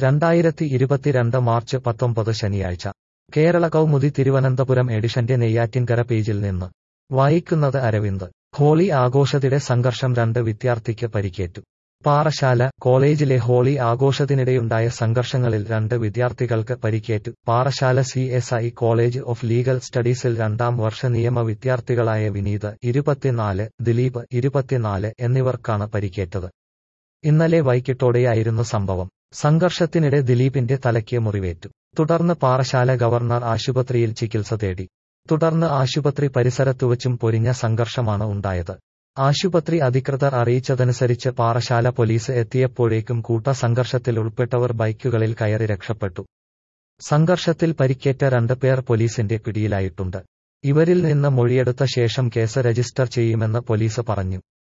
രണ്ടായിരത്തി ഇരുപത്തിരണ്ട് മാർച്ച് പത്തൊമ്പത് ശനിയാഴ്ച കേരള കൗമുദി തിരുവനന്തപുരം എഡിഷന്റെ നെയ്യാറ്റിൻകര പേജിൽ നിന്ന് വായിക്കുന്നത് അരവിന്ദ് ഹോളി ആഘോഷത്തിടെ സംഘർഷം രണ്ട് വിദ്യാർത്ഥിക്ക് പരിക്കേറ്റു പാറശാല കോളേജിലെ ഹോളി ആഘോഷത്തിനിടെയുണ്ടായ സംഘർഷങ്ങളിൽ രണ്ട് വിദ്യാർത്ഥികൾക്ക് പരിക്കേറ്റു Parassala C S I college of legal സ്റ്റഡീസിൽ രണ്ടാം വർഷ നിയമ വിദ്യാർത്ഥികളായ വിനീത് ഇരുപത്തിനാല് ദിലീപ് ഇരുപത്തിനാല് എന്നിവർക്കാണ് പരിക്കേറ്റത് ഇന്നലെ വൈകിട്ടോടെയായിരുന്നു സംഭവം സംഘർഷത്തിനിടെ ദിലീപിന്റെ തലയ്ക്ക് മുറിവേറ്റു തുടർന്ന് പാറശാല ഗവർണർ ആശുപത്രിയിൽ ചികിത്സ തേടി തുടർന്ന് ആശുപത്രി പരിസരത്തുവച്ചും പൊരിഞ്ഞ സംഘർഷമാണ് ഉണ്ടായത് ആശുപത്രി അധികൃതർ അറിയിച്ചതനുസരിച്ച് പാറശാല പോലീസ് എത്തിയപ്പോഴേക്കും കൂട്ട സംഘർഷത്തിൽ ഉൾപ്പെട്ടവർ ബൈക്കുകളിൽ കയറി രക്ഷപ്പെട്ടു സംഘർഷത്തിൽ പരിക്കേറ്റ രണ്ട് പേർ പോലീസിന്റെ പിടിയിലായിട്ടുണ്ട് ഇവരിൽ നിന്ന് മൊഴിയെടുത്ത ശേഷം കേസ് രജിസ്റ്റർ ചെയ്യുമെന്ന് പോലീസ് പറഞ്ഞു